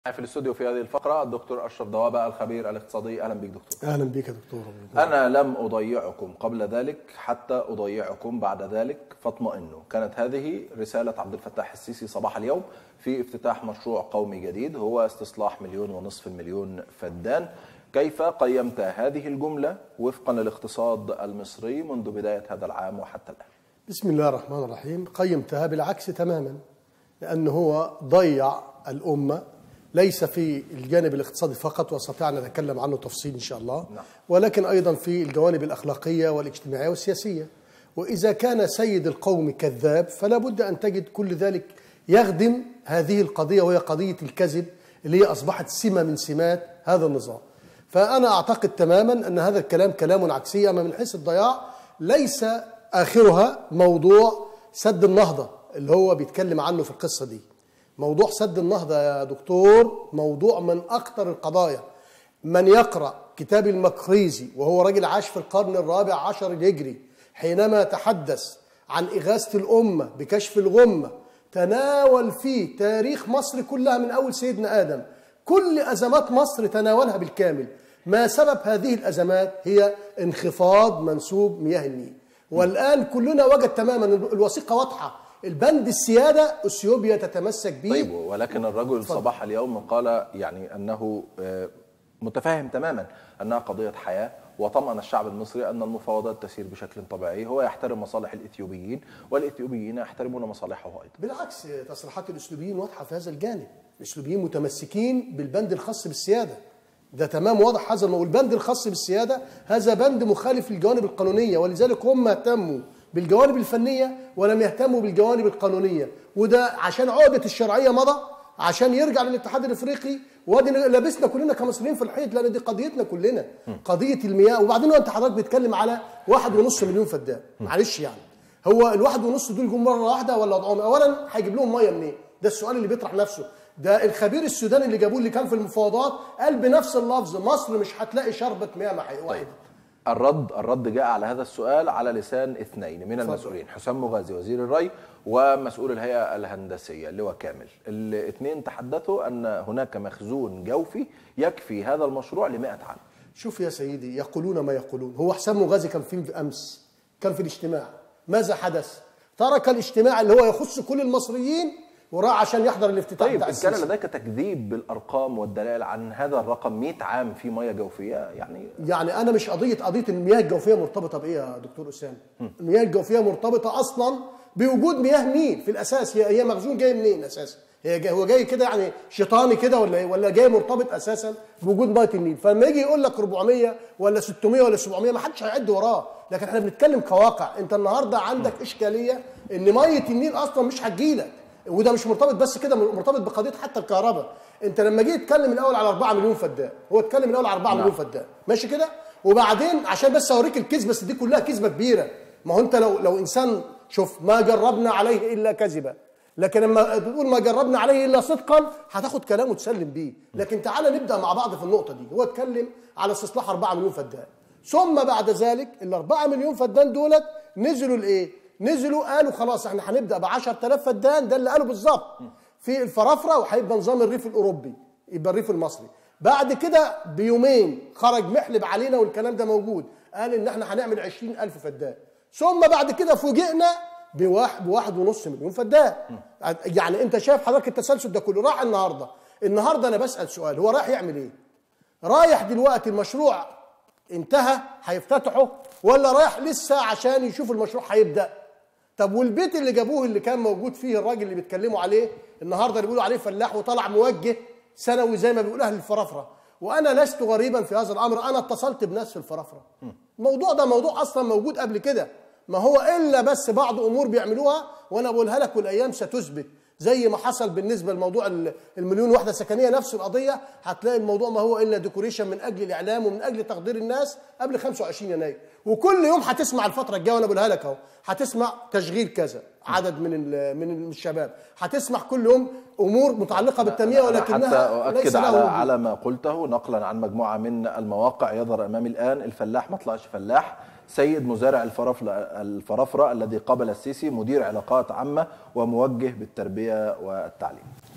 في الاستوديو في هذه الفقرة الدكتور أشرف دوابة الخبير الاقتصادي أهلا بك دكتور اهلا بك يا دكتور أنا لم أضيعكم قبل ذلك حتى أضيعكم بعد ذلك فاطمئنوا كانت هذه رسالة عبد الفتاح السيسي صباح اليوم في افتتاح مشروع قومي جديد هو استصلاح مليون ونصف المليون فدان كيف قيمت هذه الجملة وفقا للاقتصاد المصري منذ بداية هذا العام وحتى الآن بسم الله الرحمن الرحيم قيمتها بالعكس تماما لأنه هو ضيع الأمة ليس في الجانب الاقتصادي فقط واستطيع ان اتكلم عنه تفصيل ان شاء الله نعم. ولكن ايضا في الجوانب الاخلاقيه والاجتماعيه والسياسيه واذا كان سيد القوم كذاب فلا بد ان تجد كل ذلك يخدم هذه القضيه وهي قضيه الكذب اللي هي اصبحت سمه من سمات هذا النظام فانا اعتقد تماما ان هذا الكلام كلام عكسي اما من حيث الضياع ليس اخرها موضوع سد النهضه اللي هو بيتكلم عنه في القصه دي موضوع سد النهضة يا دكتور موضوع من أخطر القضايا من يقرأ كتاب المقريزي وهو راجل عاش في القرن الرابع عشر الهجري حينما تحدث عن إغاثة الأمة بكشف الغمة تناول فيه تاريخ مصر كلها من أول سيدنا آدم كل أزمات مصر تناولها بالكامل ما سبب هذه الأزمات هي انخفاض منسوب مياه النيل والآن كلنا وجد تماما الوثيقة واضحة البند السيادة أثيوبيا تتمسك به طيب ولكن الرجل صباح اليوم قال يعني أنه آه، متفاهم تماما أنها قضية حياة وطمأن الشعب المصري أن المفاوضات تسير بشكل طبيعي هو يحترم مصالح الإثيوبيين والإثيوبيين يحترمون مصالحه أيضا بالعكس تصريحات الأسلوبيين واضحة في هذا الجانب الأسلوبيين متمسكين بالبند الخاص بالسيادة ده تمام واضح هذا والبند الخاص بالسيادة هذا بند مخالف للجوانب القانونية ولذلك هم اهتموا بالجوانب الفنية ولم يهتموا بالجوانب القانونية وده عشان عقدة الشرعية مضى عشان يرجع للاتحاد الافريقي وادي لبسنا كلنا كمصريين في الحيط لان دي قضيتنا كلنا قضيه المياه وبعدين هو انت حضرتك بتتكلم على واحد ونص مليون فدان معلش يعني هو الواحد ونص دول جم مره واحده ولا وضعهم اولا هيجيب لهم ميه منين؟ ده السؤال اللي بيطرح نفسه ده الخبير السوداني اللي جابوه اللي كان في المفاوضات قال بنفس اللفظ مصر مش هتلاقي شربة مياه واحده طيب الرد الرد جاء على هذا السؤال على لسان اثنين من المسؤولين حسام مغازي وزير الري ومسؤول الهيئه الهندسيه اللواء كامل الاثنين تحدثوا ان هناك مخزون جوفي يكفي هذا المشروع ل 100 عام شوف يا سيدي يقولون ما يقولون هو حسام مغازي كان فين في امس كان في الاجتماع ماذا حدث ترك الاجتماع اللي هو يخص كل المصريين وراح عشان يحضر الافتتاح طيب بتاع إن كان السيسي. لديك تكذيب بالارقام والدلائل عن هذا الرقم 100 عام في ميه جوفيه يعني يعني انا مش قضيه قضيه المياه الجوفيه مرتبطه بايه يا دكتور اسامه المياه الجوفيه مرتبطه اصلا بوجود مياه نيل في الاساس هي هي مخزون جاي منين اساسا هي جاي هو جاي كده يعني شيطاني كده ولا ايه ولا جاي مرتبط اساسا بوجود ميه النيل فلما يجي يقول لك 400 ولا 600 ولا 700 ما حدش هيعد وراه لكن احنا بنتكلم كواقع انت النهارده عندك اشكاليه ان ميه النيل اصلا مش هتجيلك وده مش مرتبط بس كده مرتبط بقضيه حتى الكهرباء انت لما جيت تتكلم الاول على 4 مليون فدان هو اتكلم الاول على 4 مليون فدان ماشي كده وبعدين عشان بس اوريك الكذبه بس دي كلها كذبه كبيره ما هو انت لو لو انسان شوف ما جربنا عليه الا كذبا لكن لما تقول ما جربنا عليه الا صدقا هتاخد كلامه وتسلم بيه لكن تعالى نبدا مع بعض في النقطه دي هو اتكلم على استصلاح 4 مليون فدان ثم بعد ذلك ال 4 مليون فدان دولت نزلوا لايه نزلوا قالوا خلاص احنا هنبدا ب 10000 فدان ده اللي قالوا بالظبط في الفرافره وهيبقى نظام الريف الاوروبي يبقى الريف المصري بعد كده بيومين خرج محلب علينا والكلام ده موجود قال ان احنا هنعمل 20000 فدان ثم بعد كده فوجئنا بواحد بواحد ونص مليون فدان يعني انت شايف حضرتك التسلسل ده كله راح النهارده النهارده انا بسال سؤال هو رايح يعمل ايه رايح دلوقتي المشروع انتهى هيفتتحه ولا رايح لسه عشان يشوف المشروع هيبدا طب والبيت اللي جابوه اللي كان موجود فيه الراجل اللي بيتكلموا عليه النهارده اللي بيقولوا عليه فلاح وطلع موجه سنوي زي ما بيقول اهل الفرافره وانا لست غريبا في هذا الامر انا اتصلت بناس في الفرافره الموضوع ده موضوع اصلا موجود قبل كده ما هو الا بس بعض امور بيعملوها وانا بقولها لك والايام ستثبت زي ما حصل بالنسبه لموضوع ال- المليون وحده سكنيه نفس القضيه هتلاقي الموضوع ما هو الا ديكوريشن من اجل الاعلام ومن اجل تقدير الناس قبل 25 يناير وكل يوم هتسمع الفتره الجايه وانا بقولها لك اهو هتسمع تشغيل كذا عدد من ال- من الشباب هتسمع كل يوم امور متعلقه بالتنميه أنا ولكنها حتى ليس أؤكد لها على وجود. على ما قلته نقلا عن مجموعة من المواقع يظهر أمامي الآن الفلاح ما طلعش فلاح سيد مزارع الفرافرة, الفرافرة الذي قابل السيسي مدير علاقات عامة وموجه بالتربية والتعليم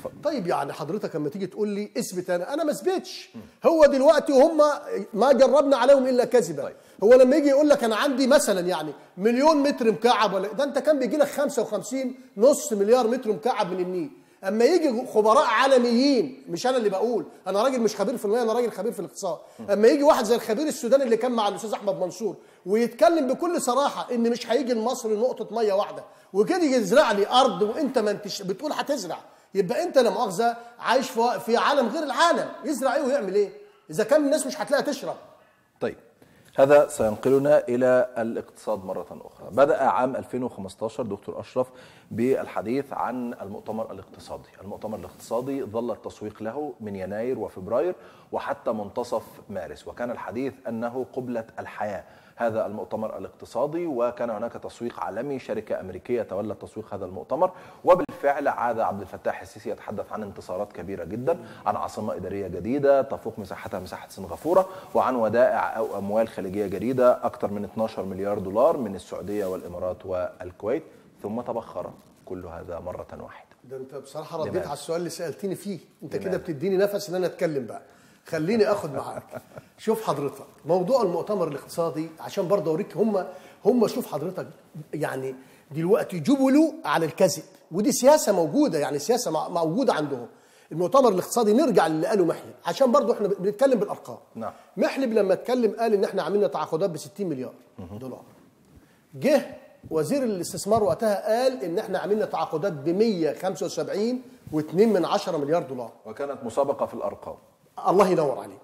طيب يعني حضرتك لما تيجي تقول لي اثبت انا انا ما اثبتش هو دلوقتي هم ما جربنا عليهم الا كذبا طيب. هو لما يجي يقول لك انا عندي مثلا يعني مليون متر مكعب ولا ده انت كان بيجي لك 55 نص مليار متر مكعب من النيل اما يجي خبراء عالميين مش انا اللي بقول انا راجل مش خبير في المياه انا راجل خبير في الاقتصاد اما يجي واحد زي الخبير السوداني اللي كان مع الاستاذ احمد منصور ويتكلم بكل صراحه ان مش هيجي لمصر نقطه ميه واحده وكده يزرع لي ارض وانت ما انتش بتقول هتزرع يبقى انت لا مؤاخذه عايش في في عالم غير العالم يزرع ايه ويعمل ايه اذا كان الناس مش هتلاقي تشرب طيب هذا سينقلنا إلى الاقتصاد مرة أخرى بدأ عام 2015 دكتور أشرف بالحديث عن المؤتمر الاقتصادي المؤتمر الاقتصادي ظل التسويق له من يناير وفبراير وحتى منتصف مارس وكان الحديث أنه قبلة الحياة هذا المؤتمر الاقتصادي وكان هناك تسويق عالمي شركة أمريكية تولت تسويق هذا المؤتمر وبالفعل عاد عبد الفتاح السيسي يتحدث عن انتصارات كبيرة جدا عن عاصمة إدارية جديدة تفوق مساحتها مساحة سنغافورة وعن ودائع أو أموال خليجية جديدة أكثر من 12 مليار دولار من السعودية والإمارات والكويت ثم تبخر كل هذا مرة واحدة ده انت بصراحه رديت لماذا؟ على السؤال اللي سالتني فيه انت لماذا؟ كده بتديني نفس ان انا اتكلم بقى خليني اخد معاك شوف حضرتك موضوع المؤتمر الاقتصادي عشان برضه اوريك هم هم شوف حضرتك يعني دلوقتي جبلوا على الكذب ودي سياسه موجوده يعني سياسه مع- موجوده عندهم المؤتمر الاقتصادي نرجع للي قاله محلب عشان برضه احنا بنتكلم بالارقام نعم. محلب لما اتكلم قال ان احنا عملنا تعاقدات ب 60 مليار دولار جه وزير الاستثمار وقتها قال ان احنا عملنا تعاقدات ب 175 و2 من 10 مليار دولار وكانت مسابقة في الأرقام الله ينور عليك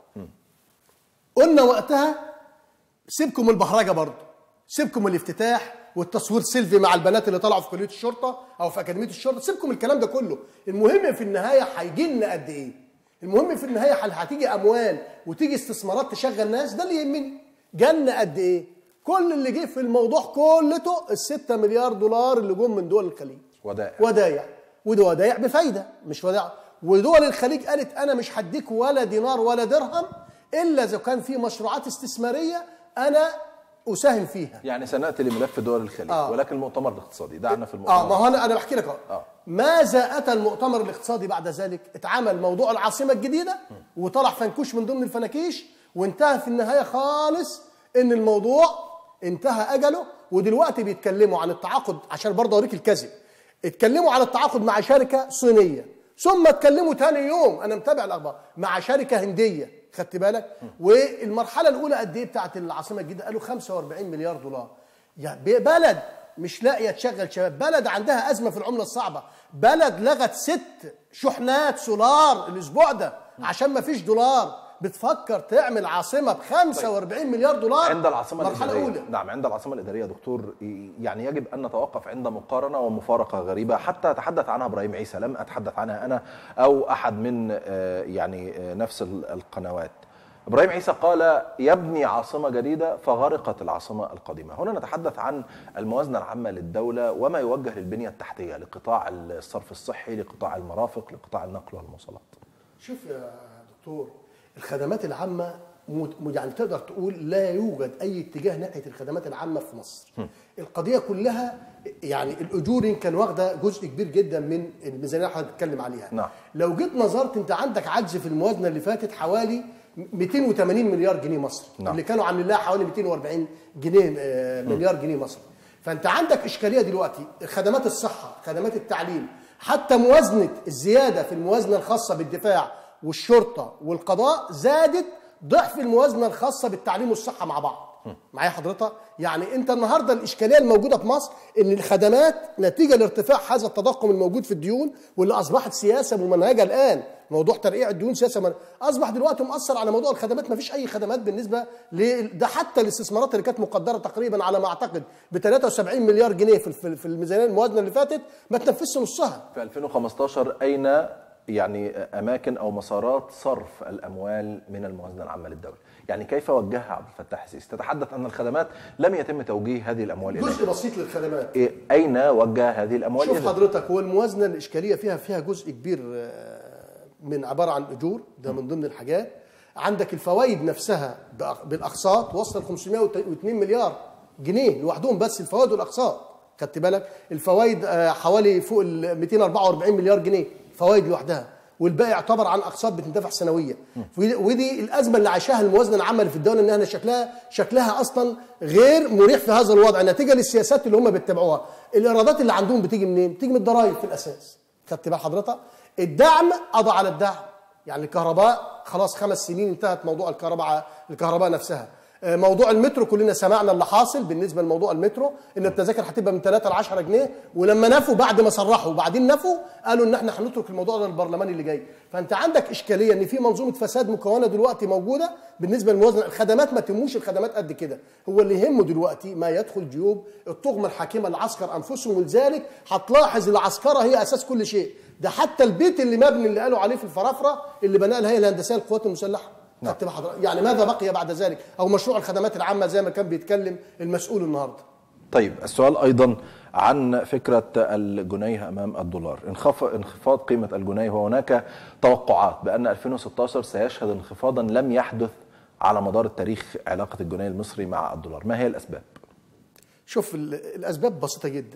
قلنا وقتها سيبكم البهرجه برضه سيبكم الافتتاح والتصوير سيلفي مع البنات اللي طلعوا في كليه الشرطه او في اكاديميه الشرطه سيبكم الكلام ده كله المهم في النهايه هيجي لنا قد ايه المهم في النهايه هل هتيجي اموال وتيجي استثمارات تشغل ناس ده اللي يهمني جالنا قد ايه كل اللي جه في الموضوع كلته ال 6 مليار دولار اللي جم من دول الخليج ودائع ودايع ودي ودايع بفايده مش ودايع ودول الخليج قالت انا مش هديك ولا دينار ولا درهم الا اذا كان في مشروعات استثماريه انا اساهم فيها يعني سنأتي لملف دول الخليج آه. ولكن المؤتمر الاقتصادي دعنا في المؤتمر اه ما هو انا انا بحكي لك اهو آه. ماذا اتى المؤتمر الاقتصادي بعد ذلك؟ اتعمل موضوع العاصمه الجديده وطلع فنكوش من ضمن الفناكيش وانتهى في النهايه خالص ان الموضوع انتهى اجله ودلوقتي بيتكلموا عن التعاقد عشان برضه اوريك الكذب اتكلموا على التعاقد مع شركه صينيه ثم اتكلموا تاني يوم انا متابع الاخبار مع شركه هنديه خدت بالك والمرحله الاولى قد ايه بتاعت العاصمه الجديده قالوا 45 مليار دولار يعني بلد مش لاقيه تشغل شباب بلد عندها ازمه في العمله الصعبه بلد لغت ست شحنات سولار الاسبوع ده عشان ما فيش دولار بتفكر تعمل عاصمه ب 45 مليار دولار عند العاصمة مرحله الإدارية اولى نعم عند العاصمة الإدارية دكتور يعني يجب أن نتوقف عند مقارنة ومفارقة غريبة حتى تحدث عنها إبراهيم عيسى لم أتحدث عنها أنا أو أحد من آه، يعني آه، نفس ال- القنوات إبراهيم عيسى قال يبني عاصمة جديدة فغرقت العاصمة القديمة هنا نتحدث عن الموازنة العامة للدولة وما يوجه للبنية التحتية لقطاع الصرف الصحي لقطاع المرافق لقطاع النقل والمواصلات شوف يا دكتور الخدمات العامة مت- يعني تقدر تقول لا يوجد أي اتجاه ناحية الخدمات العامة في مصر القضية كلها يعني الأجور يمكن واخدة جزء كبير جدا من الميزانية اللي احنا هنتكلم عليها نعم. لو جيت نظرت أنت عندك عجز في الموازنة اللي فاتت حوالي 280 مليار جنيه مصري نعم. اللي كانوا عاملين لها حوالي 240 جنيه آه، مليار جنيه مصري فانت عندك اشكاليه دلوقتي خدمات الصحه خدمات التعليم حتى موازنه الزياده في الموازنه الخاصه بالدفاع والشرطه والقضاء زادت ضعف الموازنه الخاصه بالتعليم والصحه مع بعض معايا حضرتك يعني انت النهارده الاشكاليه الموجوده في مصر ان الخدمات نتيجه لارتفاع هذا التضخم الموجود في الديون واللي اصبحت سياسه ممنهجه الان موضوع ترقيع الديون سياسه من... اصبح دلوقتي مؤثر على موضوع الخدمات ما فيش اي خدمات بالنسبه ل... ده حتى الاستثمارات اللي كانت مقدره تقريبا على ما اعتقد ب 73 مليار جنيه في في- في الميزانيه الموازنه اللي فاتت ما تنفذش نصها في 2015 أين يعني أماكن أو مسارات صرف الأموال من الموازنة العامة للدولة يعني كيف وجهها عبد الفتاح السيسي تتحدث أن الخدمات لم يتم توجيه هذه الأموال إليها جزء بسيط للخدمات إيه- أين وجه هذه الأموال شوف إذن؟ حضرتك هو الموازنه الاشكاليه فيها فيها جزء كبير آه، من عباره عن اجور ده من ضمن الحاجات عندك الفوائد نفسها بأق- بالاقساط وصل 502 مليار جنيه لوحدهم بس الفوائد والاقساط خدت بالك الفوائد آه، حوالي فوق ال 244 مليار جنيه فوائد لوحدها والباقي يعتبر عن اقساط بتندفع سنويا ودي- ودي الازمه اللي عاشها الموازنه العامه اللي في الدوله انها شكلها شكلها اصلا غير مريح في هذا الوضع نتيجه للسياسات اللي هم بيتبعوها الايرادات اللي عندهم بتيجي منين بتيجي من الضرائب في الاساس خدت بال حضرتك الدعم قضى على الدعم يعني الكهرباء خلاص خمس سنين انتهت موضوع الكهرباء الكهرباء نفسها آه، موضوع المترو كلنا سمعنا اللي حاصل بالنسبه لموضوع المترو ان التذاكر هتبقى من 3 ل 10 جنيه ولما نفوا بعد ما صرحوا وبعدين نفوا قالوا ان احنا هنترك الموضوع ده للبرلمان اللي جاي فانت عندك اشكاليه ان في منظومه فساد مكونه دلوقتي موجوده بالنسبه للموازنه الخدمات ما تموش الخدمات قد كده هو اللي يهمه دلوقتي ما يدخل جيوب الطغمه الحاكمه العسكر انفسهم ولذلك هتلاحظ العسكره هي اساس كل شيء ده حتى البيت اللي مبني اللي قالوا عليه في الفرافره اللي بناه الهيئه الهندسيه للقوات المسلحه خدت بال حضرتك؟ يعني ماذا بقي بعد ذلك او مشروع الخدمات العامه زي ما كان بيتكلم المسؤول النهارده طيب السؤال ايضا عن فكره الجنيه امام الدولار انخف- انخفاض قيمه الجنيه وهناك توقعات بان 2016 سيشهد انخفاضا لم يحدث على مدار التاريخ علاقه الجنيه المصري مع الدولار ما هي الاسباب شوف ال- الاسباب بسيطه جدا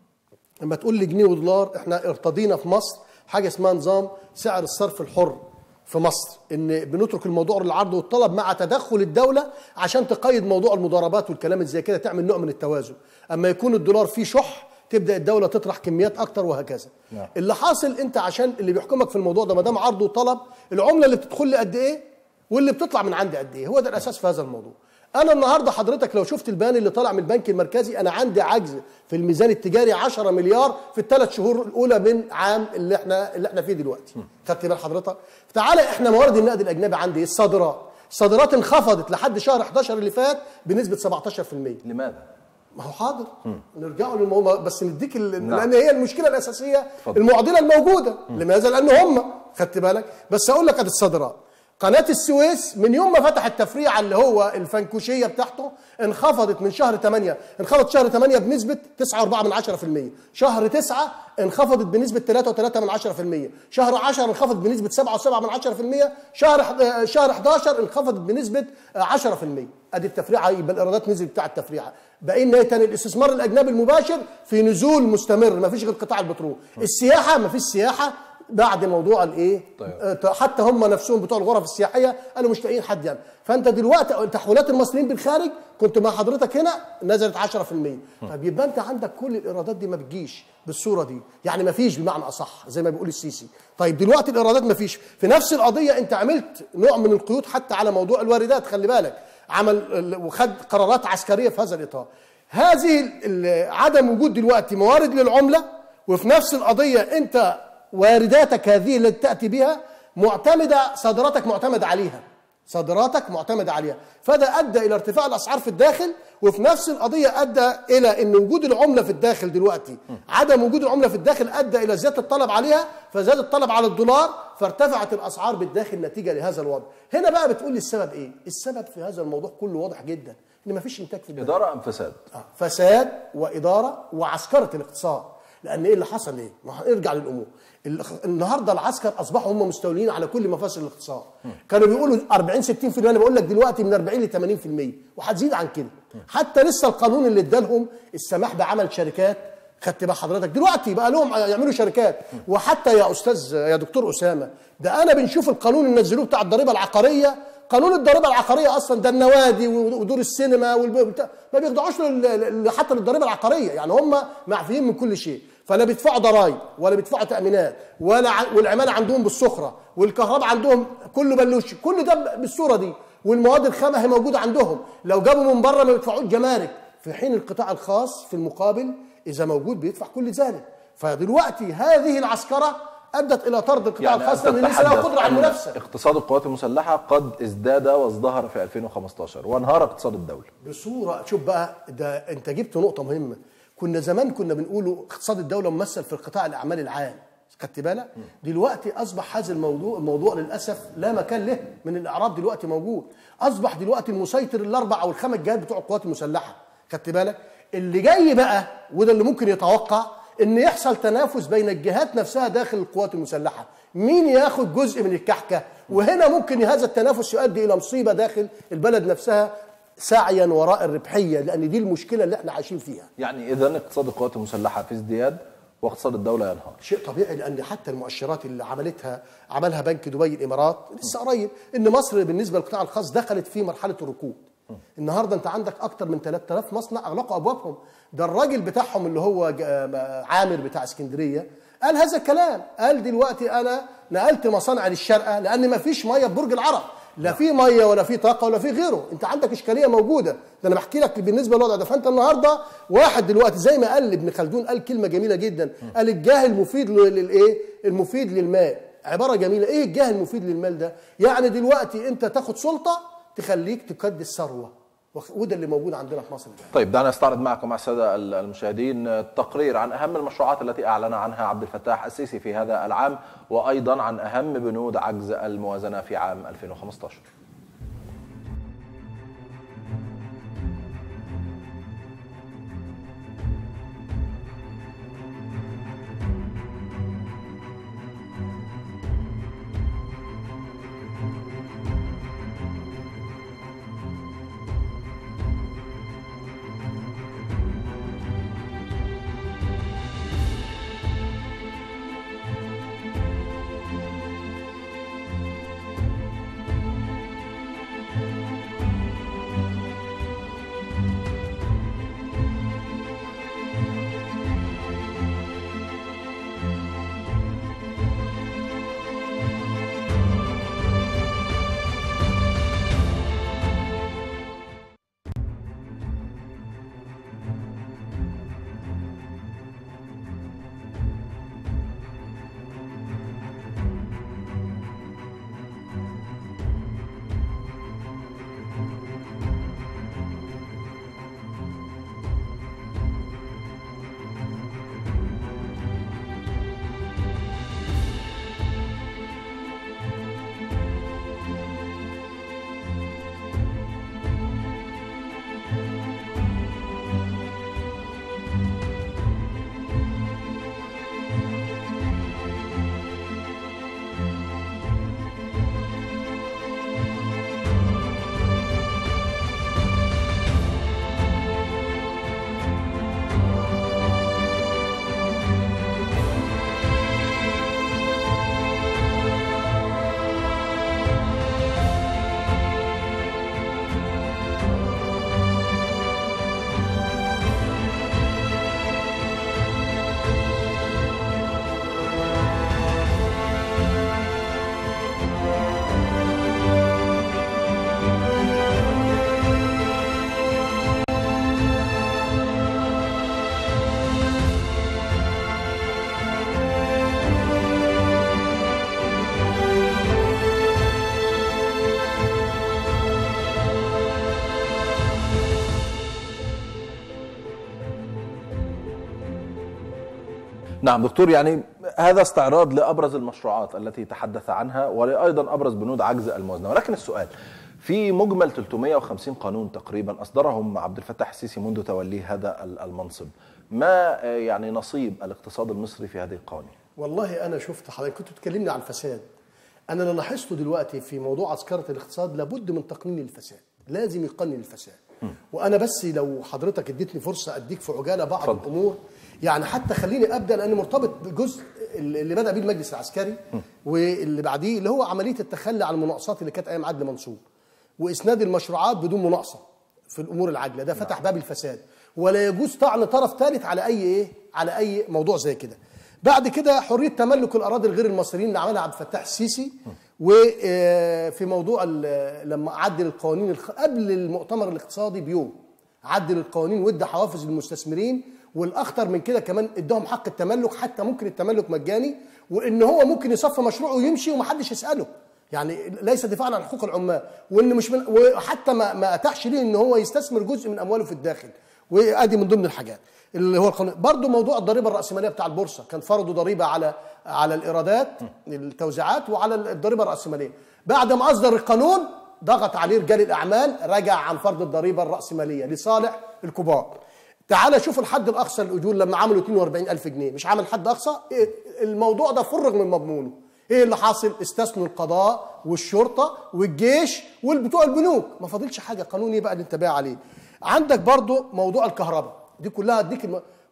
لما تقول لي جنيه ودولار احنا ارتضينا في مصر حاجه اسمها نظام سعر الصرف الحر في مصر ان بنترك الموضوع للعرض والطلب مع تدخل الدوله عشان تقيد موضوع المضاربات والكلام اللي زي كده تعمل نوع من التوازن اما يكون الدولار فيه شح تبدا الدوله تطرح كميات اكتر وهكذا نعم. اللي حاصل انت عشان اللي بيحكمك في الموضوع ده ما دام عرض وطلب العمله اللي بتدخل لي قد ايه واللي بتطلع من عندي قد ايه هو ده الاساس في هذا الموضوع انا النهارده حضرتك لو شفت البيان اللي طالع من البنك المركزي انا عندي عجز في الميزان التجاري 10 مليار في الثلاث شهور الاولى من عام اللي احنا اللي احنا فيه دلوقتي خدت بال حضرتك تعالى احنا موارد النقد الاجنبي عندي إيه؟ الصادرات الصادرات انخفضت لحد شهر 11 اللي فات بنسبه 17% لماذا ما هو حاضر نرجعوا للموضوع بس نديك ال... نعم. لان هي المشكله الاساسيه اتفضل. المعضله الموجوده لماذا؟ لان هم خدت بالك بس اقول لك ادي الصادرات قناه السويس من يوم ما فتح التفريع اللي هو الفنكوشيه بتاعته انخفضت من شهر 8 انخفضت شهر 8 بنسبه 9.4 من 10% شهر 9 انخفضت بنسبه 3.3 من 10% شهر 10 انخفضت بنسبه 7.7 من 10% شهر ح- شهر 11 انخفضت بنسبه 10% ادي التفريعه يبقى الايرادات نزلت بتاع التفريعه بقينا ايه تاني الاستثمار الاجنبي المباشر في نزول مستمر ما فيش غير قطاع البترول السياحه ما فيش سياحه بعد موضوع الايه طيب. آه، حتى هم نفسهم بتوع الغرف السياحيه قالوا مش لاقيين حد يعني فانت دلوقتي تحويلات المصريين بالخارج كنت مع حضرتك هنا نزلت 10% طب يبقى انت عندك كل الايرادات دي ما بتجيش بالصوره دي يعني ما فيش بمعنى اصح زي ما بيقول السيسي طيب دلوقتي الايرادات ما فيش في نفس القضيه انت عملت نوع من القيود حتى على موضوع الواردات خلي بالك عمل ال- وخد قرارات عسكريه في هذا الاطار هذه ال- ال- عدم وجود دلوقتي موارد للعمله وفي نفس القضيه انت وارداتك هذه التي تاتي بها معتمده صادراتك معتمده عليها صادراتك معتمده عليها فده ادى الى ارتفاع الاسعار في الداخل وفي نفس القضيه ادى الى ان وجود العمله في الداخل دلوقتي عدم وجود العمله في الداخل ادى الى زياده الطلب عليها فزاد الطلب على الدولار فارتفعت الاسعار بالداخل نتيجه لهذا الوضع هنا بقى بتقول لي السبب ايه السبب في هذا الموضوع كله واضح جدا ان مفيش انتاج في الداخل اداره ام فساد آه، فساد واداره وعسكره الاقتصاد لان ايه اللي حصل ايه؟ ما هنرجع للامور ال- النهارده العسكر اصبحوا هم مستولين على كل مفاصل الاقتصاد كانوا بيقولوا 40 60% انا بقول لك دلوقتي من 40 ل 80% وهتزيد عن كده حتى لسه القانون اللي ادالهم السماح بعمل شركات خدت بقى حضرتك دلوقتي بقى لهم يعملوا شركات وحتى يا استاذ يا دكتور اسامه ده انا بنشوف القانون اللي نزلوه بتاع الضريبه العقاريه قانون الضريبه العقاريه اصلا ده النوادي ودور السينما والبتاع ما بيخضعوش لل- لل- حتى للضريبه العقاريه يعني هم معفيين من كل شيء فلا بيدفعوا ضرائب ولا بيدفعوا تامينات ولا ع- والعماله عندهم بالسخره والكهرباء عندهم كله بلوش كل ده بالصوره دي والمواد الخام هي موجوده عندهم لو جابوا من بره ما بيدفعوش جمارك في حين القطاع الخاص في المقابل اذا موجود بيدفع كل ذلك فدلوقتي هذه العسكره ادت الى طرد القطاع يعني الخاص أنت لان ليس له تتحدث قدره على أن المنافسه اقتصاد القوات المسلحه قد ازداد وازدهر في 2015 وانهار اقتصاد الدوله بصوره شوف بقى ده انت جبت نقطه مهمه كنا زمان كنا بنقولوا اقتصاد الدوله ممثل في القطاع الاعمال العام خدت بالك دلوقتي اصبح هذا الموضوع الموضوع للاسف لا مكان له من الاعراب دلوقتي موجود اصبح دلوقتي المسيطر الاربع او الخمس جهات بتوع القوات المسلحه خدت بالك اللي جاي بقى وده اللي ممكن يتوقع ان يحصل تنافس بين الجهات نفسها داخل القوات المسلحه مين ياخد جزء من الكحكه وهنا ممكن هذا التنافس يؤدي الى مصيبه داخل البلد نفسها سعيا وراء الربحيه لان دي المشكله اللي احنا عايشين فيها يعني اذا اقتصاد القوات المسلحه في ازدياد واقتصاد الدوله ينهار شيء طبيعي لان حتى المؤشرات اللي عملتها عملها بنك دبي الامارات لسه قريب ان مصر بالنسبه للقطاع الخاص دخلت في مرحله الركود النهارده انت عندك اكتر من 3000 مصنع اغلقوا ابوابهم ده الراجل بتاعهم اللي هو ج- آه، عامر بتاع اسكندريه قال هذا الكلام قال دلوقتي انا نقلت مصانع للشارقه لان ما فيش ميه في برج العرب لا في ميه ولا في طاقه ولا في غيره انت عندك اشكاليه موجوده ده انا بحكي لك بالنسبه للوضع ده فانت النهارده واحد دلوقتي زي ما قال ابن خلدون قال كلمه جميله جدا قال الجاه المفيد لل- للايه المفيد للمال عباره جميله ايه الجاه المفيد للمال ده يعني دلوقتي انت تاخد سلطه تخليك تقدس ثروه وخ- وده اللي موجود عندنا في مصر الآن. طيب دعنا نستعرض معكم مع الساده المشاهدين تقرير عن اهم المشروعات التي اعلن عنها عبد الفتاح السيسي في هذا العام وايضا عن اهم بنود عجز الموازنه في عام 2015 نعم دكتور يعني هذا استعراض لابرز المشروعات التي تحدث عنها وايضا ابرز بنود عجز الموازنه ولكن السؤال في مجمل 350 قانون تقريبا اصدرهم عبد الفتاح السيسي منذ توليه هذا المنصب ما آه، يعني نصيب الاقتصاد المصري في هذه القوانين والله انا شفت حضرتك كنت بتكلمني عن الفساد انا اللي لاحظته دلوقتي في موضوع عسكره الاقتصاد لابد من تقنين الفساد لازم يقنن الفساد وانا بس لو حضرتك اديتني فرصه اديك في عجاله بعض اتفضل. الامور يعني حتى خليني ابدا لان مرتبط بالجزء اللي بدا بيه المجلس العسكري واللي بعديه اللي هو عمليه التخلي عن المناقصات اللي كانت ايام عدل منصور واسناد المشروعات بدون مناقصه في الامور العاجله ده فتح باب الفساد ولا يجوز طعن طرف ثالث على اي ايه على اي موضوع زي كده بعد كده حريه تملك الاراضي الغير المصريين اللي عملها عبد الفتاح السيسي وفي موضوع ال- لما عدل القوانين الخ- قبل المؤتمر الاقتصادي بيوم عدل القوانين وادى حوافز للمستثمرين والاخطر من كده كمان اداهم حق التملك حتى ممكن التملك مجاني وان هو ممكن يصفي مشروعه ويمشي ومحدش يساله يعني ليس دفاعا عن حقوق العمال وان مش من وحتى ما ما اتاحش ليه ان هو يستثمر جزء من امواله في الداخل وادي من ضمن الحاجات اللي هو القانون برضه موضوع الضريبه الراسماليه بتاع البورصه كان فرضوا ضريبه على على الايرادات التوزيعات وعلى الضريبه الراسماليه بعد ما اصدر القانون ضغط عليه رجال الاعمال رجع عن فرض الضريبه الراسماليه لصالح الكبار تعال شوف الحد الاقصى للاجور لما عملوا 42000 جنيه مش عامل حد اقصى إيه الموضوع ده فرغ من مضمونه ايه اللي حاصل استثنوا القضاء والشرطه والجيش والبتوع البنوك ما فاضلش حاجه قانوني بقى اللي انت بايع عليه عندك برضو موضوع الكهرباء دي كلها اديك الم...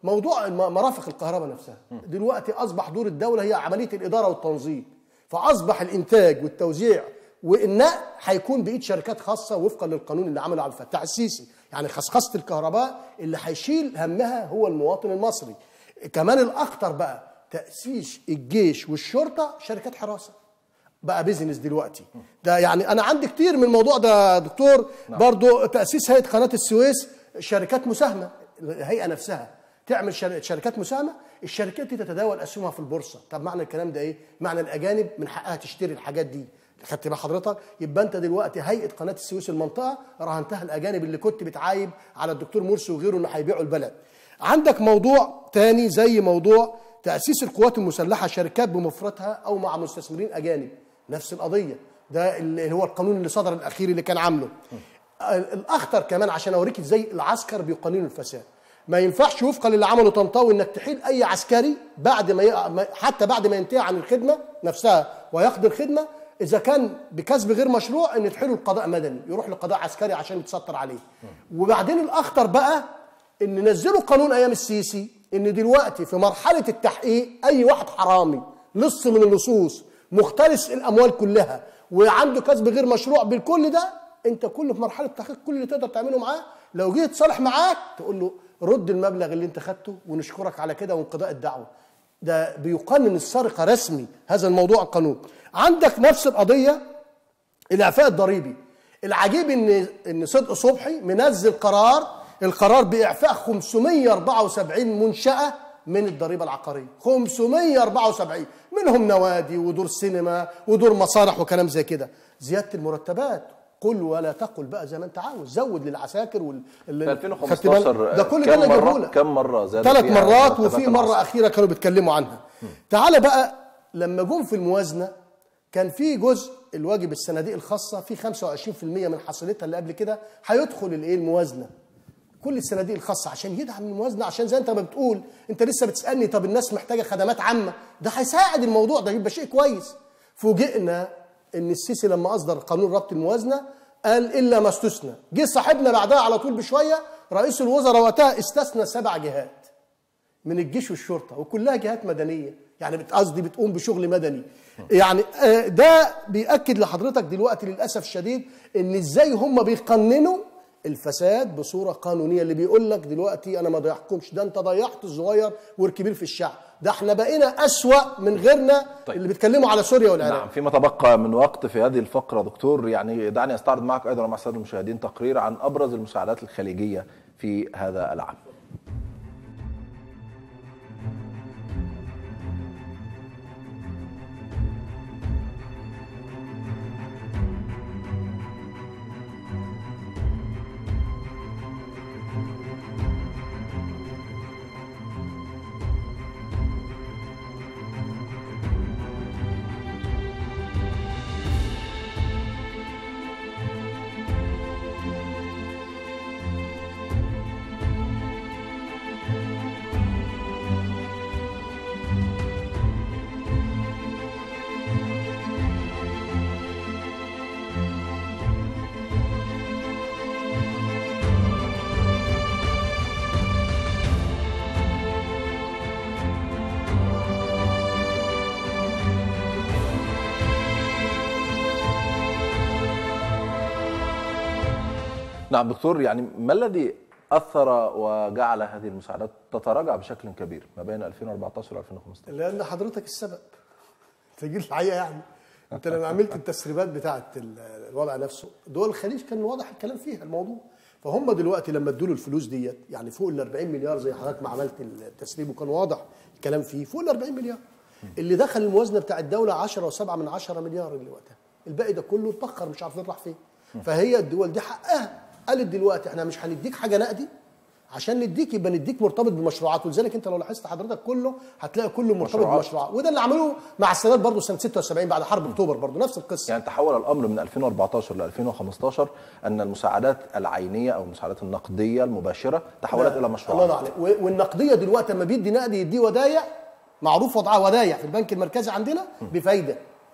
موضوع الم- مرافق الكهرباء نفسها دلوقتي اصبح دور الدوله هي عمليه الاداره والتنظيم فاصبح الانتاج والتوزيع والنقل هيكون بايد شركات خاصه وفقا للقانون اللي عمله عبد الفتاح السيسي يعني خصخصه الكهرباء اللي هيشيل همها هو المواطن المصري كمان الاخطر بقى تاسيس الجيش والشرطه شركات حراسه بقى بيزنس دلوقتي ده يعني انا عندي كتير من الموضوع ده يا دكتور برضو تاسيس هيئه قناه السويس شركات مساهمه الهيئه نفسها تعمل شر- شركات مساهمه الشركات دي تتداول اسهمها في البورصه طب معنى الكلام ده ايه معنى الاجانب من حقها تشتري الحاجات دي خدت بال حضرتك يبقى انت دلوقتي هيئه قناه السويس المنطقه رهنتها الاجانب اللي كنت بتعايب على الدكتور مرسي وغيره انه هيبيعوا البلد عندك موضوع تاني زي موضوع تاسيس القوات المسلحه شركات بمفردها او مع مستثمرين اجانب نفس القضيه ده اللي هو القانون اللي صدر الاخير اللي كان عامله الاخطر كمان عشان اوريك ازاي العسكر بيقننوا الفساد ما ينفعش وفقا للي عمله طنطاوي انك تحيل اي عسكري بعد ما ي... ما- حتى بعد ما ينتهي عن الخدمه نفسها ويقضي الخدمه اذا كان بكسب غير مشروع ان تحيله القضاء مدني يروح لقضاء عسكري عشان يتستر عليه وبعدين الاخطر بقى ان نزلوا قانون ايام السيسي ان دلوقتي في مرحله التحقيق اي واحد حرامي لص من اللصوص مختلس الاموال كلها وعنده كسب غير مشروع بالكل ده انت كل في مرحله تحقيق كل اللي تقدر تعمله معاه لو جه يتصالح معاك تقول له رد المبلغ اللي انت خدته ونشكرك على كده وانقضاء الدعوه ده بيقنن السرقه رسمي هذا الموضوع القانون عندك نفس القضيه الاعفاء الضريبي العجيب ان ان صدق صبحي منزل قرار القرار باعفاء 574 منشاه من الضريبه العقاريه 574 منهم نوادي ودور سينما ودور مسارح وكلام زي كده زياده المرتبات قل ولا تقل بقى زي ما انت عاوز زود للعساكر وال ال- في خدت بالك؟ 2015 ده كل ده كم انا جايبه مرة لك كم مرة زاد ثلاث فيها مرات مرتبات وفي مره العسكر؟ اخيره كانوا بيتكلموا عنها تعال بقى لما جم في الموازنه كان في جزء الواجب الصناديق الخاصه في 25% من حصيلتها اللي قبل كده هيدخل الايه الموازنه كل الصناديق الخاصه عشان يدعم الموازنه عشان زي انت ما بتقول انت لسه بتسالني طب الناس محتاجه خدمات عامه ده هيساعد الموضوع ده يبقى شيء كويس فوجئنا ان السيسي لما اصدر قانون ربط الموازنه قال الا ما استثنى جه صاحبنا بعدها على طول بشويه رئيس الوزراء وقتها استثنى سبع جهات من الجيش والشرطه وكلها جهات مدنيه يعني بت- قصدي بتقوم بشغل مدني يعني آه، ده بياكد لحضرتك دلوقتي للاسف الشديد ان ازاي هم بيقننوا الفساد بصوره قانونيه اللي بيقول لك دلوقتي انا ما ضيعكمش ده انت ضيعت الصغير والكبير في الشعب ده احنا بقينا اسوا من غيرنا طيب. اللي بيتكلموا على سوريا والعراق نعم فيما تبقى من وقت في هذه الفقرة دكتور يعني دعني أستعرض معك أيضا مع السادة المشاهدين تقرير عن أبرز المساعدات الخليجية في هذا العام نعم دكتور يعني ما الذي أثر وجعل هذه المساعدات تتراجع بشكل كبير ما بين 2014 و 2015 لان حضرتك السبب تجي الحقيقه يعني انت لما عملت التسريبات بتاعه ال- الوضع نفسه دول الخليج كان واضح الكلام فيها الموضوع فهم دلوقتي لما ادوا له الفلوس ديت يعني فوق ال 40 مليار زي حضرتك ما عملت التسريب وكان واضح الكلام فيه فوق ال 40 مليار اللي دخل الموازنه بتاع الدوله 10 و7 من 10 مليار اللي وقتها الباقي ده كله اتبخر مش عارفين راح فين فهي الدول دي حقها قالت دلوقتي احنا مش هنديك حاجه نقدي عشان نديك يبقى نديك مرتبط بمشروعات ولذلك انت لو لاحظت حضرتك كله هتلاقي كله مرتبط مشروعات. بمشروعات وده اللي عملوه مع السادات برضه سنه 76 بعد حرب اكتوبر برضه نفس القصه يعني تحول الامر من 2014 ل 2015 ان المساعدات العينيه او المساعدات النقديه المباشره تحولت الى الله مشروعات ينور عليك و- والنقديه دلوقتي لما بيدي نقد يديه ودايع معروف وضعها ودايع في البنك المركزي عندنا بفايده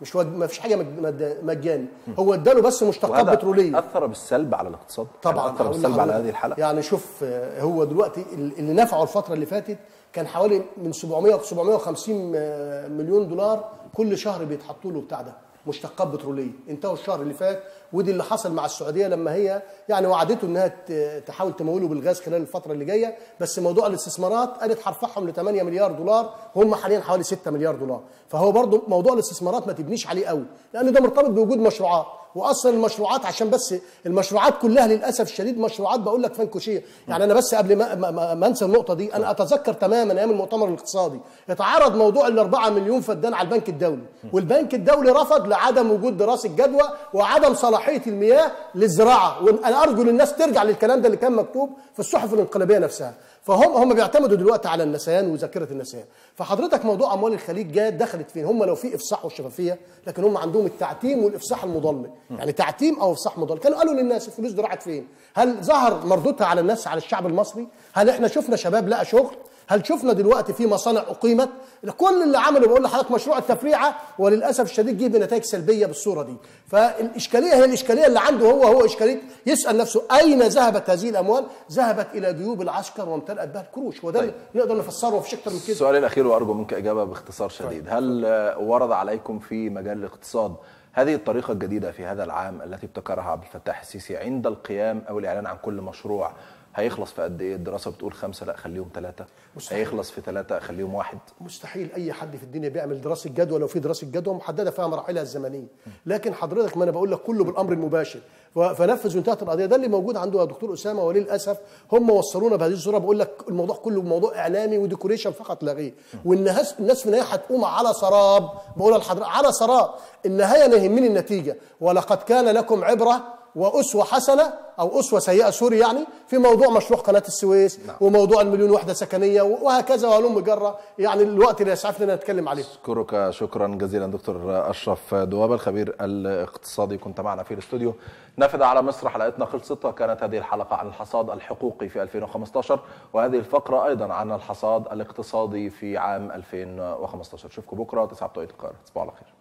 مش وج- ما فيش حاجه مج- مد- مجاني هو اداله بس مشتقات وهذا بتروليه اثر بالسلب على الاقتصاد طبعا يعني اثر هقول بالسلب على لحضرتك. هذه الحاله يعني شوف آه، هو دلوقتي ال- اللي نفعه الفتره اللي فاتت كان حوالي من 700 ل 750 آه، مليون دولار كل شهر بيتحطوا له بتاع ده مشتقات بتروليه انتهوا الشهر اللي فات ودي اللي حصل مع السعوديه لما هي يعني وعدته انها ت- تحاول تموله بالغاز خلال الفتره اللي جايه بس موضوع الاستثمارات قالت هرفعهم ل 8 مليار دولار وهم حاليا حوالي 6 مليار دولار فهو برضو موضوع الاستثمارات ما تبنيش عليه قوي لان ده مرتبط بوجود مشروعات واصلا المشروعات عشان بس المشروعات كلها للاسف الشديد مشروعات بقول لك فنكوشيه يعني انا بس قبل ما, ما, ما, ما انسى النقطه دي انا اتذكر تماما ايام المؤتمر الاقتصادي اتعرض موضوع ال 4 مليون فدان على البنك الدولي والبنك الدولي رفض لعدم وجود دراسه جدوى وعدم صلاحيه المياه للزراعه وانا ارجو للناس ترجع للكلام ده اللي كان مكتوب في الصحف الانقلابيه نفسها فهم هم بيعتمدوا دلوقتي على النسيان وذاكره النسيان فحضرتك موضوع اموال الخليج جات دخلت فين هم لو في افصاح وشفافيه لكن هم عندهم التعتيم والافصاح المضلل يعني تعتيم او افصاح مضلل كانوا قالوا للناس الفلوس دي راحت فين هل ظهر مردودها على الناس على الشعب المصري هل احنا شفنا شباب لقى شغل هل شفنا دلوقتي في مصانع اقيمت كل اللي عمله بقول لحضرتك مشروع التفريعه وللاسف الشديد جه بنتائج سلبيه بالصوره دي فالاشكاليه هي الاشكاليه اللي عنده هو هو اشكاليه يسال نفسه اين ذهبت هذه الاموال ذهبت الى جيوب العسكر وامتلأت بها الكروش وده اللي نقدر نفسره في اكتر من كده السؤال الاخير وارجو منك اجابه باختصار شديد هل آه، ورد عليكم في مجال الاقتصاد هذه الطريقه الجديده في هذا العام التي ابتكرها عبد الفتاح السيسي عند القيام او الاعلان عن كل مشروع هيخلص في قد ايه الدراسه بتقول خمسه لا خليهم ثلاثه مستحيل. هيخلص في ثلاثه خليهم واحد مستحيل اي حد في الدنيا بيعمل دراسه جدوى لو في دراسه جدوى محدده فيها مراحلها الزمنيه لكن حضرتك ما انا بقول لك كله بالامر المباشر ف- فنفذ وانتهت القضيه ده اللي موجود عنده يا دكتور اسامه وللاسف هم وصلونا بهذه الصوره بقول لك الموضوع كله موضوع اعلامي وديكوريشن فقط لا غير والناس الناس في النهايه هتقوم على سراب بقول لحضرتك على سراب النهايه انا يهمني النتيجه ولقد كان لكم عبره واسوه حسنه او اسوه سيئه سوري يعني في موضوع مشروع قناه السويس نعم. وموضوع المليون وحده سكنيه وهكذا وهلم جره يعني الوقت اللي يسعفنا نتكلم عليه اشكرك شكرا جزيلا دكتور اشرف دوابه الخبير الاقتصادي كنت معنا في الاستوديو نافذه على مصر حلقتنا خلصت وكانت هذه الحلقه عن الحصاد الحقوقي في 2015 وهذه الفقره ايضا عن الحصاد الاقتصادي في عام 2015 اشوفكم بكره 9 بتوقيت القاهره تصبحوا على خير